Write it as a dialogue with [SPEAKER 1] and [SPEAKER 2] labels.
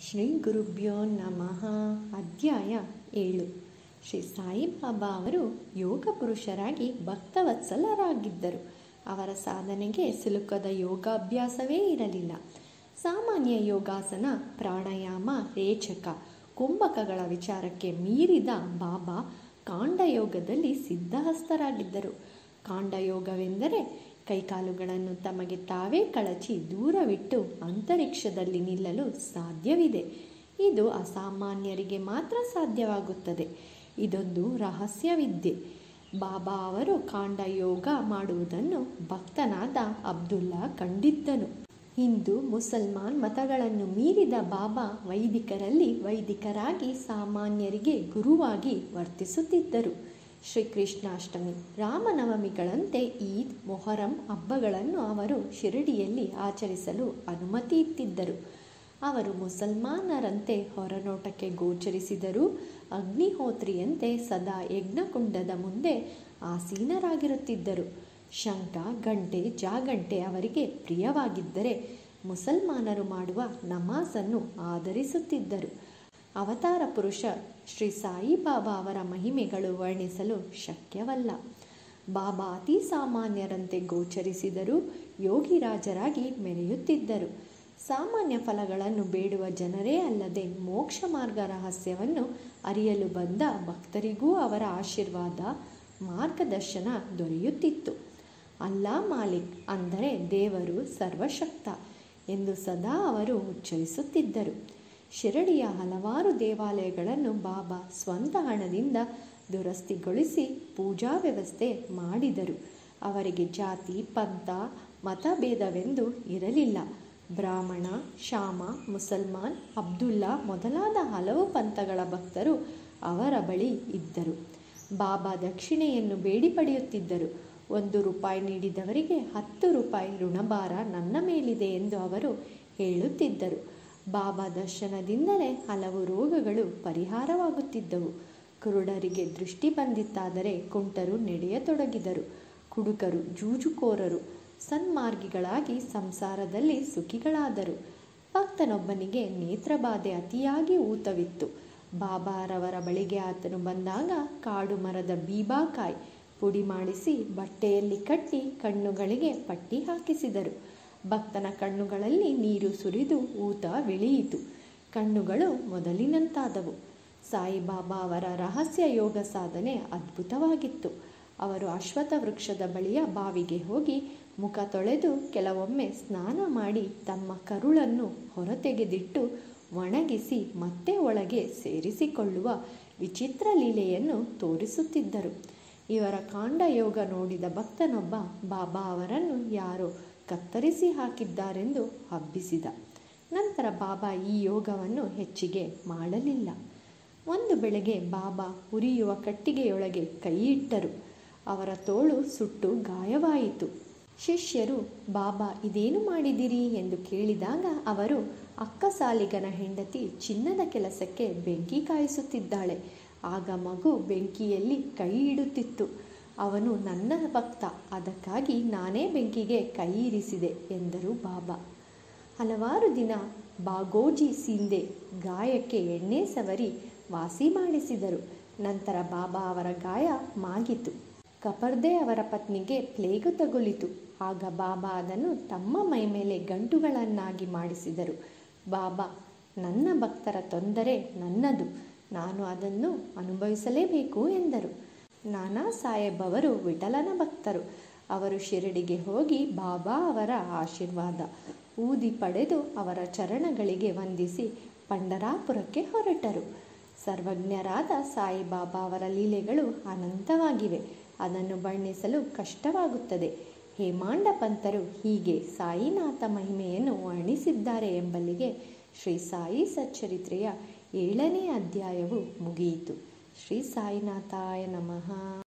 [SPEAKER 1] ಶ್ರೀ ಗುರುಭ್ಯೋ ನಮಃ ಅಧ್ಯಾಯ ಏಳು ಶ್ರೀ ಸಾಯಿಬಾಬಾ ಅವರು ಯೋಗ ಪುರುಷರಾಗಿ ಭಕ್ತವತ್ಸಲರಾಗಿದ್ದರು ಅವರ ಸಾಧನೆಗೆ ಸಿಲುಕದ ಯೋಗಾಭ್ಯಾಸವೇ ಇರಲಿಲ್ಲ ಸಾಮಾನ್ಯ ಯೋಗಾಸನ ಪ್ರಾಣಾಯಾಮ ರೇಚಕ ಕುಂಭಕಗಳ ವಿಚಾರಕ್ಕೆ ಮೀರಿದ ಬಾಬಾ ಕಾಂಡಯೋಗದಲ್ಲಿ ಸಿದ್ಧಹಸ್ತರಾಗಿದ್ದರು ಕಾಂಡಯೋಗವೆಂದರೆ ಕೈಕಾಲುಗಳನ್ನು ತಮಗೆ ತಾವೇ ಕಳಚಿ ದೂರವಿಟ್ಟು ಅಂತರಿಕ್ಷದಲ್ಲಿ ನಿಲ್ಲಲು ಸಾಧ್ಯವಿದೆ ಇದು ಅಸಾಮಾನ್ಯರಿಗೆ ಮಾತ್ರ ಸಾಧ್ಯವಾಗುತ್ತದೆ ಇದೊಂದು ರಹಸ್ಯವಿದ್ಯೆ ಬಾಬಾ ಅವರು ಕಾಂಡಯೋಗ ಮಾಡುವುದನ್ನು ಭಕ್ತನಾದ ಅಬ್ದುಲ್ಲಾ ಕಂಡಿದ್ದನು ಹಿಂದೂ ಮುಸಲ್ಮಾನ್ ಮತಗಳನ್ನು ಮೀರಿದ ಬಾಬಾ ವೈದಿಕರಲ್ಲಿ ವೈದಿಕರಾಗಿ ಸಾಮಾನ್ಯರಿಗೆ ಗುರುವಾಗಿ ವರ್ತಿಸುತ್ತಿದ್ದರು ಶ್ರೀಕೃಷ್ಣಾಷ್ಟಮಿ ರಾಮನವಮಿಗಳಂತೆ ಈದ್ ಮೊಹರಂ ಹಬ್ಬಗಳನ್ನು ಅವರು ಶಿರಡಿಯಲ್ಲಿ ಆಚರಿಸಲು ಅನುಮತಿ ಇತ್ತಿದ್ದರು ಅವರು ಮುಸಲ್ಮಾನರಂತೆ ಹೊರನೋಟಕ್ಕೆ ಗೋಚರಿಸಿದರೂ ಅಗ್ನಿಹೋತ್ರಿಯಂತೆ ಸದಾ ಯಜ್ಞಕುಂಡದ ಮುಂದೆ ಆಸೀನರಾಗಿರುತ್ತಿದ್ದರು ಶಂಖ ಗಂಟೆ ಜಾಗಂಟೆ ಅವರಿಗೆ ಪ್ರಿಯವಾಗಿದ್ದರೆ ಮುಸಲ್ಮಾನರು ಮಾಡುವ ನಮಾಜನ್ನು ಆಧರಿಸುತ್ತಿದ್ದರು ಅವತಾರ ಪುರುಷ ಶ್ರೀ ಸಾಯಿಬಾಬಾ ಅವರ ಮಹಿಮೆಗಳು ವರ್ಣಿಸಲು ಶಕ್ಯವಲ್ಲ ಬಾಬಾ ಅತಿ ಸಾಮಾನ್ಯರಂತೆ ಗೋಚರಿಸಿದರೂ ಯೋಗಿರಾಜರಾಗಿ ಮೆರೆಯುತ್ತಿದ್ದರು ಸಾಮಾನ್ಯ ಫಲಗಳನ್ನು ಬೇಡುವ ಜನರೇ ಅಲ್ಲದೆ ಮೋಕ್ಷ ಮಾರ್ಗ ರಹಸ್ಯವನ್ನು ಅರಿಯಲು ಬಂದ ಭಕ್ತರಿಗೂ ಅವರ ಆಶೀರ್ವಾದ ಮಾರ್ಗದರ್ಶನ ದೊರೆಯುತ್ತಿತ್ತು ಅಲ್ಲಾ ಮಾಲಿಕ್ ಅಂದರೆ ದೇವರು ಸರ್ವಶಕ್ತ ಎಂದು ಸದಾ ಅವರು ಉಚ್ಚರಿಸುತ್ತಿದ್ದರು ಶಿರಡಿಯ ಹಲವಾರು ದೇವಾಲಯಗಳನ್ನು ಬಾಬಾ ಸ್ವಂತ ಹಣದಿಂದ ದುರಸ್ತಿಗೊಳಿಸಿ ಪೂಜಾ ವ್ಯವಸ್ಥೆ ಮಾಡಿದರು ಅವರಿಗೆ ಜಾತಿ ಪಂಥ ಮತಭೇದವೆಂದು ಇರಲಿಲ್ಲ ಬ್ರಾಹ್ಮಣ ಶಾಮ ಮುಸಲ್ಮಾನ್ ಅಬ್ದುಲ್ಲಾ ಮೊದಲಾದ ಹಲವು ಪಂಥಗಳ ಭಕ್ತರು ಅವರ ಬಳಿ ಇದ್ದರು ಬಾಬಾ ದಕ್ಷಿಣೆಯನ್ನು ಬೇಡಿ ಪಡೆಯುತ್ತಿದ್ದರು ಒಂದು ರೂಪಾಯಿ ನೀಡಿದವರಿಗೆ ಹತ್ತು ರೂಪಾಯಿ ಋಣಭಾರ ನನ್ನ ಮೇಲಿದೆ ಎಂದು ಅವರು ಹೇಳುತ್ತಿದ್ದರು ಬಾಬಾ ದರ್ಶನದಿಂದಲೇ ಹಲವು ರೋಗಗಳು ಪರಿಹಾರವಾಗುತ್ತಿದ್ದವು ಕುರುಡರಿಗೆ ದೃಷ್ಟಿ ಬಂದಿತ್ತಾದರೆ ಕುಂಟರು ನಡೆಯತೊಡಗಿದರು ಕುಡುಕರು ಜೂಜುಕೋರರು ಸನ್ಮಾರ್ಗಿಗಳಾಗಿ ಸಂಸಾರದಲ್ಲಿ ಸುಖಿಗಳಾದರು ಭಕ್ತನೊಬ್ಬನಿಗೆ ನೇತ್ರಬಾಧೆ ಅತಿಯಾಗಿ ಊತವಿತ್ತು ಬಾಬಾರವರ ಬಳಿಗೆ ಆತನು ಬಂದಾಗ ಕಾಡು ಮರದ ಬೀಬಾಕಾಯಿ ಪುಡಿ ಮಾಡಿಸಿ ಬಟ್ಟೆಯಲ್ಲಿ ಕಟ್ಟಿ ಕಣ್ಣುಗಳಿಗೆ ಪಟ್ಟಿ ಹಾಕಿಸಿದರು ಭಕ್ತನ ಕಣ್ಣುಗಳಲ್ಲಿ ನೀರು ಸುರಿದು ಊತ ವಿಳಿಯಿತು ಕಣ್ಣುಗಳು ಮೊದಲಿನಂತಾದವು ಸಾಯಿಬಾಬಾ ಅವರ ರಹಸ್ಯ ಯೋಗ ಸಾಧನೆ ಅದ್ಭುತವಾಗಿತ್ತು ಅವರು ಅಶ್ವಥ ವೃಕ್ಷದ ಬಳಿಯ ಬಾವಿಗೆ ಹೋಗಿ ಮುಖ ತೊಳೆದು ಕೆಲವೊಮ್ಮೆ ಸ್ನಾನ ಮಾಡಿ ತಮ್ಮ ಕರುಳನ್ನು ಹೊರತೆಗೆದಿಟ್ಟು ಒಣಗಿಸಿ ಮತ್ತೆ ಒಳಗೆ ಸೇರಿಸಿಕೊಳ್ಳುವ ವಿಚಿತ್ರ ಲೀಲೆಯನ್ನು ತೋರಿಸುತ್ತಿದ್ದರು ಇವರ ಕಾಂಡಯೋಗ ನೋಡಿದ ಭಕ್ತನೊಬ್ಬ ಬಾಬಾ ಅವರನ್ನು ಯಾರೋ ಕತ್ತರಿಸಿ ಹಾಕಿದ್ದಾರೆಂದು ಹಬ್ಬಿಸಿದ ನಂತರ ಬಾಬಾ ಈ ಯೋಗವನ್ನು ಹೆಚ್ಚಿಗೆ ಮಾಡಲಿಲ್ಲ ಒಂದು ಬೆಳಗ್ಗೆ ಬಾಬಾ ಉರಿಯುವ ಕಟ್ಟಿಗೆಯೊಳಗೆ ಕೈಯಿಟ್ಟರು ಅವರ ತೋಳು ಸುಟ್ಟು ಗಾಯವಾಯಿತು ಶಿಷ್ಯರು ಬಾಬಾ ಇದೇನು ಮಾಡಿದಿರಿ ಎಂದು ಕೇಳಿದಾಗ ಅವರು ಅಕ್ಕಸಾಲಿಗನ ಹೆಂಡತಿ ಚಿನ್ನದ ಕೆಲಸಕ್ಕೆ ಬೆಂಕಿ ಕಾಯಿಸುತ್ತಿದ್ದಾಳೆ ಆಗ ಮಗು ಬೆಂಕಿಯಲ್ಲಿ ಕೈ ಇಡುತ್ತಿತ್ತು ಅವನು ನನ್ನ ಭಕ್ತ ಅದಕ್ಕಾಗಿ ನಾನೇ ಬೆಂಕಿಗೆ ಕೈ ಇರಿಸಿದೆ ಎಂದರು ಬಾಬಾ ಹಲವಾರು ದಿನ ಬಾಗೋಜಿ ಸಿಂದೆ ಗಾಯಕ್ಕೆ ಎಣ್ಣೆ ಸವರಿ ವಾಸಿ ಮಾಡಿಸಿದರು ನಂತರ ಬಾಬಾ ಅವರ ಗಾಯ ಮಾಗಿತು ಕಪರ್ದೆ ಅವರ ಪತ್ನಿಗೆ ಪ್ಲೇಗು ತಗುಲಿತು ಆಗ ಬಾಬಾ ಅದನ್ನು ತಮ್ಮ ಮೈ ಮೇಲೆ ಗಂಟುಗಳನ್ನಾಗಿ ಮಾಡಿಸಿದರು ಬಾಬಾ ನನ್ನ ಭಕ್ತರ ತೊಂದರೆ ನನ್ನದು ನಾನು ಅದನ್ನು ಅನುಭವಿಸಲೇಬೇಕು ಎಂದರು ನಾನಾ ಸಾಹೇಬ್ ಅವರು ವಿಠಲನ ಭಕ್ತರು ಅವರು ಶಿರಡಿಗೆ ಹೋಗಿ ಬಾಬಾ ಅವರ ಆಶೀರ್ವಾದ ಊದಿ ಪಡೆದು ಅವರ ಚರಣಗಳಿಗೆ ವಂದಿಸಿ ಪಂಡರಾಪುರಕ್ಕೆ ಹೊರಟರು ಸರ್ವಜ್ಞರಾದ ಸಾಯಿಬಾಬಾ ಅವರ ಲೀಲೆಗಳು ಅನಂತವಾಗಿವೆ ಅದನ್ನು ಬಣ್ಣಿಸಲು ಕಷ್ಟವಾಗುತ್ತದೆ ಹೇಮಾಂಡ ಪಂತರು ಹೀಗೆ ಸಾಯಿನಾಥ ಮಹಿಮೆಯನ್ನು ವರ್ಣಿಸಿದ್ದಾರೆ ಎಂಬಲ್ಲಿಗೆ ಶ್ರೀ ಸಾಯಿ ಸಚ್ಚರಿತ್ರೆಯ ಏಳನೇ ಅಧ್ಯಾಯವು ಮುಗಿಯಿತು ಶ್ರೀ ಸಾಯಿನಾಥಾಯ ನಮಃ